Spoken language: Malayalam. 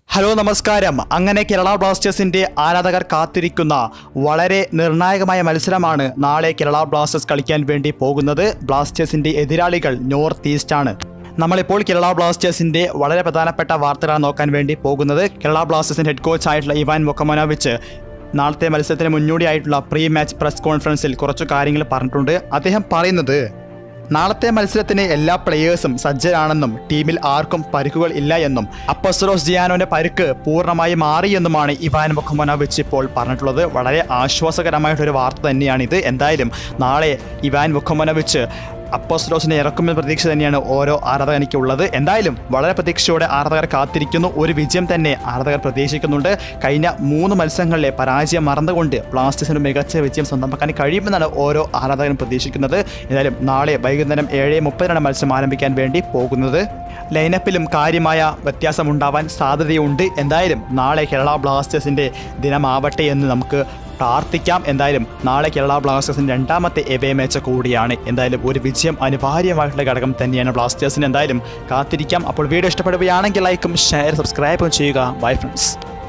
ഹലോ നമസ്കാരം അങ്ങനെ കേരള ബ്ലാസ്റ്റേഴ്സിന്റെ ആരാധകർ കാത്തിരിക്കുന്ന വളരെ നിർണായകമായ മത്സരമാണ് നാളെ കേരള ബ്ലാസ്റ്റേഴ്സ് കളിക്കാൻ വേണ്ടി പോകുന്നത് ബ്ലാസ്റ്റേഴ്സിന്റെ എതിരാളികൾ നോർത്ത് ഈസ്റ്റ് ആണ് നമ്മളിപ്പോൾ കേരള ബ്ലാസ്റ്റേഴ്സിന്റെ വളരെ പ്രധാനപ്പെട്ട വാർത്തകളാണ് നോക്കാൻ വേണ്ടി പോകുന്നത് കേരള ബ്ലാസ്റ്റേഴ്സിന്റെ ഹെഡ് കോച്ച് ആയിട്ടുള്ള ഇവാൻ മൊക്കമോനോവിച്ച് നാളത്തെ മത്സരത്തിന് മുന്നോടിയായിട്ടുള്ള പ്രീ മാച്ച് പ്രസ് കോൺഫറൻസിൽ കുറച്ച് കാര്യങ്ങൾ പറഞ്ഞിട്ടുണ്ട് അദ്ദേഹം പറയുന്നത് നാളത്തെ മത്സരത്തിന് എല്ലാ പ്ലെയേഴ്സും സജ്ജരാണെന്നും ടീമിൽ ആർക്കും പരിക്കുകൾ ഇല്ല എന്നും അപ്പസ്ലോസ് ജിയാനോന്റെ പരിക്ക് പൂർണ്ണമായി മാറിയെന്നുമാണ് ഇവാൻ മുഖമോനോവിച്ച് ഇപ്പോൾ പറഞ്ഞിട്ടുള്ളത് വളരെ ആശ്വാസകരമായിട്ടൊരു വാർത്ത തന്നെയാണിത് എന്തായാലും നാളെ ഇവാൻ മുഖമോനോവിച്ച് അപ്പോസ്ലോസിനെ ഇറക്കുമെന്ന പ്രതീക്ഷ തന്നെയാണ് ഓരോ ആരാധകനിക്കുള്ളത് എന്തായാലും വളരെ പ്രതീക്ഷയോടെ ആരാധകർ കാത്തിരിക്കുന്നു ഒരു വിജയം തന്നെ ആരാധകർ പ്രതീക്ഷിക്കുന്നുണ്ട് കഴിഞ്ഞ മൂന്ന് മത്സരങ്ങളിലെ പരാജയം മറന്നുകൊണ്ട് ബ്ലാസ്റ്റേഴ്സിന് മികച്ച വിജയം സ്വന്തമാക്കാൻ കഴിയുമെന്നാണ് ഓരോ ആരാധകരും പ്രതീക്ഷിക്കുന്നത് എന്തായാലും നാളെ വൈകുന്നേരം ഏഴ് മുപ്പതിനാണ് മത്സരം ആരംഭിക്കാൻ വേണ്ടി പോകുന്നത് ലൈനപ്പിലും കാര്യമായ വ്യത്യാസമുണ്ടാവാൻ സാധ്യതയുണ്ട് എന്തായാലും നാളെ കേരള ബ്ലാസ്റ്റേഴ്സിൻ്റെ ദിനമാവട്ടെ എന്ന് നമുക്ക് പ്രാർത്ഥിക്കാം എന്തായാലും നാളെ കേരള ബ്ലാസ്റ്റേഴ്സിന് രണ്ടാമത്തെ എവേ മാച്ച് കൂടിയാണ് എന്തായാലും ഒരു വിജയം അനിവാര്യമായിട്ടുള്ള ഘടകം തന്നെയാണ് ബ്ലാസ്റ്റേഴ്സിന് എന്തായാലും കാത്തിരിക്കാം അപ്പോൾ വീഡിയോ ഇഷ്ടപ്പെടുകയാണെങ്കിൽ ലൈക്കും ഷെയർ സബ്സ്ക്രൈബും ചെയ്യുക ബൈ ഫ്രണ്ട്സ്